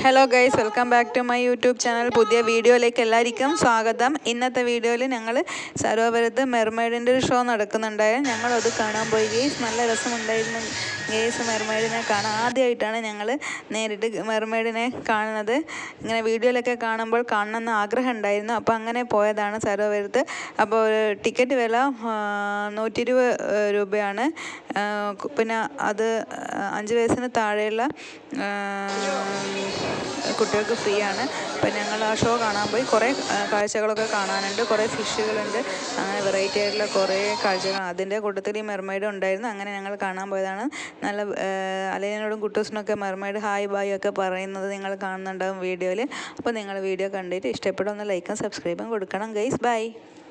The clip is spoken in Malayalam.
hello guys welcome back to my YouTube channel പുതിയ വീഡിയോയിലേക്ക് എല്ലാവർക്കും സ്വാഗതം ഇന്നത്തെ വീഡിയോയിൽ ഞങ്ങൾ സരോവരത്ത് മെർമൈഡിൻ്റെ ഒരു ഷോ നടക്കുന്നുണ്ടായിരുന്നു ഞങ്ങളത് കാണാൻ പോയി ഗെയ്സ് നല്ല രസമുണ്ടായിരുന്നു ഗെയ്സ് മെർമൈഡിനെ കാണാൻ ആദ്യമായിട്ടാണ് ഞങ്ങൾ നേരിട്ട് മെർമൈഡിനെ കാണുന്നത് ഇങ്ങനെ വീഡിയോയിലൊക്കെ കാണുമ്പോൾ കാണണമെന്ന് ആഗ്രഹം ഉണ്ടായിരുന്നു അപ്പോൾ അങ്ങനെ പോയതാണ് സരോവരത്ത് അപ്പോൾ ടിക്കറ്റ് വില നൂറ്റി ഇരുപത് രൂപയാണ് ആ, കു- പിന്നെ അത് അഞ്ച് വയസ്സിന് താഴെയുള്ള ആ, കുട്ടികൾക്ക് ഫ്രീ ആണ് അപ്പം ഞങ്ങൾ ആ ഷോ കാണാൻ പോയി കുറേ ആ, കാഴ്ചകളൊക്കെ കാണാനുണ്ട് കുറേ ഫിഷുകളുണ്ട് അങ്ങനെ വെറൈറ്റി ആയിട്ടുള്ള കുറേ കാഴ്ചകൾ അതിൻ്റെ കൂട്ടത്തിൽ ഈ മെർമൈഡ് ഉണ്ടായിരുന്നു അങ്ങനെ ഞങ്ങൾ കാണാൻ പോയതാണ് നല്ല അലയനോടും കുട്ടൂസിനൊക്കെ മെർമൈഡ് ഹായ് ബായ് ഒക്കെ പറയുന്നത് നിങ്ങൾ കാണുന്നുണ്ടാവും വീഡിയോയിൽ അപ്പോൾ നിങ്ങൾ വീഡിയോ കണ്ടിട്ട് ഇഷ്ടപ്പെടുന്ന ലൈക്കും സബ്സ്ക്രൈബും കൊടുക്കണം ഗൈസ് ബൈ